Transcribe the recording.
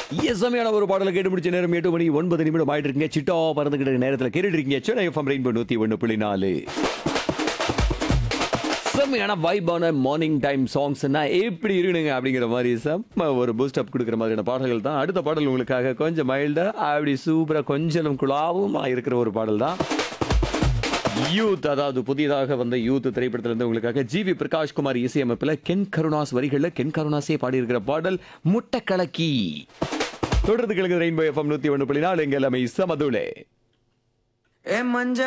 இயசமையான ஒரு பாடலை கேட்டு முடிச்ச நேரம் எட்டு மணி ஒன்பது நிமிடம் ஆயிட்டு இருக்கீங்க சிட்டா பறந்துகிட்ட நேரத்தில் கேட்டுட்டு இருக்கீங்க சென்னை எஃப்எம் ரெயின்போ நூத்தி ஒன்று புள்ளி நாலு செம்மையான வைபான மார்னிங் டைம் சாங்ஸ்னா எப்படி இருக்கணுங்க அப்படிங்கிற மாதிரி செம்ம ஒரு பூஸ்ட் அப் கொடுக்குற மாதிரியான பாடல்கள் தான் அடுத்த பாடல் உங்களுக்காக கொஞ்சம் மைல்டா அப்படி சூப்பரா கொஞ்சம் குழாவுமா இருக்கிற ஒரு பாடல் தான் யூத் அதாவது புதியதாக வந்த யூத் திரைப்படத்துல இருந்து உங்களுக்காக ஜிவி பிரகாஷ் குமார் இசையமைப்புல கென் கருணாஸ் வரிகள்ல கென் கருணாஸே பாடியிருக்கிற பாடல் முட்டை கலக்கி தொடர்ந்து கிழக்கு ரெயின்போ எஃப்எம் நூத்தி ஒன்று புள்ளி நாலு எங்க எல்லாமே சமதுளே ஏ மஞ்ச